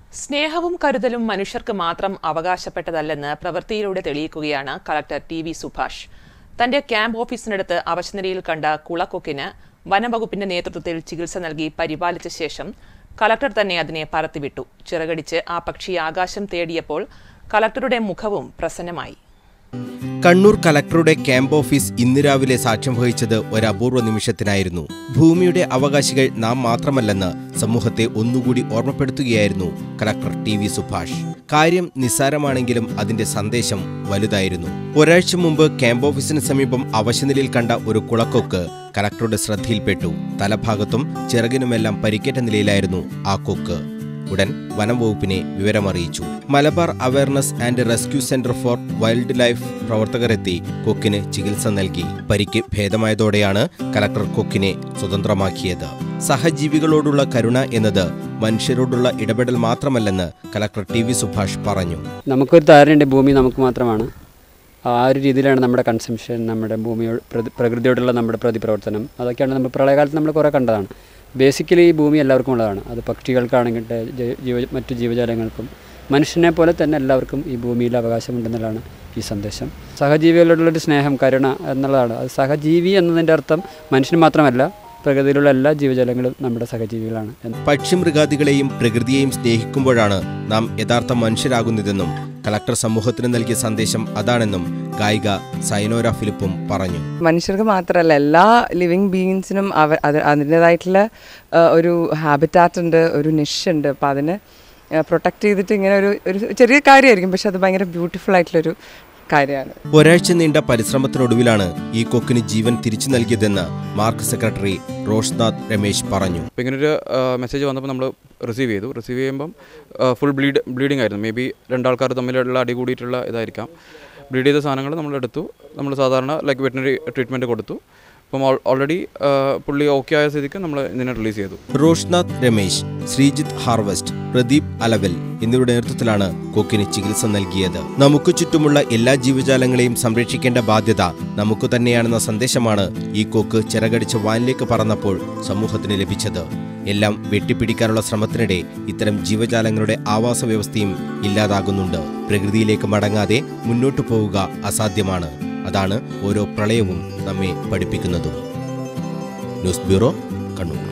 സ്നേഹവും കരുതലും മനുഷ്യർക്ക് മാത്രം അവകാശപ്പെട്ടതല്ലെന്ന് പ്രവൃത്തിയിലൂടെ തെളിയിക്കുകയാണ് കളക്ടർ ടി വി സുഭാഷ് തന്റെ ക്യാമ്പ് ഓഫീസിനടുത്ത് അവശനിലയിൽ കണ്ട കുളക്കൊക്കിന് വനംവകുപ്പിന്റെ നേതൃത്വത്തിൽ ചികിത്സ നൽകി പരിപാലിച്ച ശേഷം കളക്ടർ തന്നെ അതിനെ പറത്തിവിട്ടു ചിറകടിച്ച് ആ പക്ഷി ആകാശം തേടിയപ്പോൾ കളക്ടറുടെ മുഖവും പ്രസന്നമായി കണ്ണൂർ കലക്ടറുടെ ക്യാമ്പ് ഓഫീസ് ഇന്ന് രാവിലെ സാക്ഷ്യം വഹിച്ചത് ഒരു അപൂർവ നിമിഷത്തിനായിരുന്നു ഭൂമിയുടെ അവകാശികൾ നാം മാത്രമല്ലെന്ന് സമൂഹത്തെ ഒന്നുകൂടി ഓർമ്മപ്പെടുത്തുകയായിരുന്നു കലക്ടർ ടി വി സുഭാഷ് കാര്യം നിസ്സാരമാണെങ്കിലും അതിന്റെ സന്ദേശം വലുതായിരുന്നു ഒരാഴ്ച മുമ്പ് ക്യാമ്പ് ഓഫീസിന് സമീപം അവശനിലയിൽ കണ്ട ഒരു കുളക്കൊക്ക് കലക്ടറുടെ ശ്രദ്ധയിൽപ്പെട്ടു തലഭാഗത്തും ചിറകിനുമെല്ലാം പരിക്കേറ്റ നിലയിലായിരുന്നു ആ കൊക്ക് ഉടൻ വനം വകുപ്പിനെ വിവരമറിയിച്ചു Malabar awareness and rescue centre for wildlife പ്രവർത്തകരെത്തി കൊക്കിന് ചികിത്സ നൽകി പരിക്ക് ഭേദമായതോടെയാണ് കലക്ടർ കൊക്കിനെ സ്വതന്ത്രമാക്കിയത് സഹജീവികളോടുള്ള കരുണ എന്നത് മനുഷ്യരോടുള്ള ഇടപെടൽ മാത്രമല്ലെന്ന് കലക്ടർ ടി വി സുഭാഷ് പറഞ്ഞു നമുക്കൊരു ധാരണയുണ്ട് ഭൂമി നമുക്ക് മാത്രമാണ് ആ ഒരു രീതിയിലാണ് നമ്മുടെ കൺസംഷൻ നമ്മുടെ ഭൂമിയോട് പ്രതി- പ്രകൃതിയോടുള്ള നമ്മുടെ പ്രതിപ്രവർത്തനം അതൊക്കെയാണ് നമ്മൾ പ്രളയകാലത്ത് നമ്മൾ കുറേ കണ്ടതാണ് ബേസിക്കലി ഈ ഭൂമി എല്ലാവർക്കും ഉള്ളതാണ് അത് പക്ഷികൾക്കാണെങ്കിൽ ജീവ മറ്റു ജീവജാലങ്ങൾക്കും മനുഷ്യനെ പോലെ തന്നെ എല്ലാവർക്കും ഈ ഭൂമിയിൽ അവകാശമുണ്ടെന്നുള്ളതാണ് ഈ സന്ദേശം സഹജീവികളോടുള്ളൊരു സ്നേഹം കരുണ എന്നുള്ളതാണ് അത് സഹജീവി എന്നതിൻ്റെ അർത്ഥം മനുഷ്യന് മാത്രമല്ല പ്രകൃതിയിലുള്ള എല്ലാ ജീവജാലങ്ങളും നമ്മുടെ സഹജീവികളാണ് എന്ന് പക്ഷിമൃഗാദികളെയും പ്രകൃതിയെയും സ്നേഹിക്കുമ്പോഴാണ് നാം യഥാർത്ഥ മനുഷ്യരാകുന്നതെന്നും കളക്ടർ സമൂഹത്തിന് നൽകിയ സന്ദേശം അതാണെന്നും ഗായിക സൈനോര ഫിലിപ്പും പറഞ്ഞു മനുഷ്യർക്ക് മാത്രമല്ല എല്ലാ ലിവിങ് ബീയിങ്സിനും അവർ അത് അതിൻ്റെതായിട്ടുള്ള ഒരു ഹാബിറ്റാറ്റ് ഉണ്ട് ഒരു നിഷ് ഉണ്ട് അപ്പം അതിനെ പ്രൊട്ടക്റ്റ് ചെയ്തിട്ട് ഇങ്ങനെ ഒരു ഒരു ചെറിയ കാര്യമായിരിക്കും പക്ഷെ അത് ഭയങ്കര ബ്യൂട്ടിഫുൾ ആയിട്ടുള്ളൊരു കാര്യമാണ് ഒരാഴ്ച നീണ്ട പരിശ്രമത്തിനൊടുവിലാണ് ഈ കൊക്കിന് ജീവൻ തിരിച്ചു നൽകിയതെന്ന് മാർക്ക് സെക്രട്ടറി റോഷ്നാഥ് രമേശ് പറഞ്ഞു അപ്പോൾ ഇങ്ങനൊരു മെസ്സേജ് വന്നപ്പോൾ നമ്മൾ റിസീവ് ചെയ്തു റിസീവ് ചെയ്യുമ്പം ഫുൾ ബ്ലീഡ് ബ്ലീഡിംഗ് ആയിരുന്നു മേ ബി രണ്ടാൾക്കാർ തമ്മിലുള്ള അടി കൂടിയിട്ടുള്ള ഇതായിരിക്കാം ബ്ലീഡ് ചെയ്ത സാധനങ്ങൾ നമ്മൾ എടുത്തു നമ്മൾ സാധാരണ ലൈക്ക് വെറ്റിനറി ട്രീറ്റ്മെൻറ്റ് കൊടുത്തു അപ്പം ഓൾറെഡി പുള്ളി ഓക്കെ ആയ സ്ഥിതിക്ക് നമ്മൾ ഇതിനെ റിലീസ് ചെയ്തു റോഷ്നാഥ് രമേശ് ശ്രീജിത്ത് ഹാർവസ്റ്റ് പ്രദീപ് അലവൽ എന്നിവരുടെ നേതൃത്വത്തിലാണ് കൊക്കിന് ചികിത്സ നൽകിയത് നമുക്ക് ചുറ്റുമുള്ള എല്ലാ ജീവജാലങ്ങളെയും സംരക്ഷിക്കേണ്ട ബാധ്യത നമുക്ക് തന്നെയാണെന്ന സന്ദേശമാണ് ഈ കൊക്ക് ചിറകടിച്ച് വാനിലേക്ക് പറന്നപ്പോൾ സമൂഹത്തിന് ലഭിച്ചത് എല്ലാം വെട്ടിപ്പിടിക്കാനുള്ള ശ്രമത്തിനിടെ ഇത്തരം ജീവജാലങ്ങളുടെ ആവാസ വ്യവസ്ഥയും ഇല്ലാതാകുന്നുണ്ട് പ്രകൃതിയിലേക്ക് മടങ്ങാതെ മുന്നോട്ടു പോവുക അസാധ്യമാണ് അതാണ് ഓരോ പ്രളയവും നമ്മെ പഠിപ്പിക്കുന്നതും ന്യൂസ് ബ്യൂറോ കണ്ണൂർ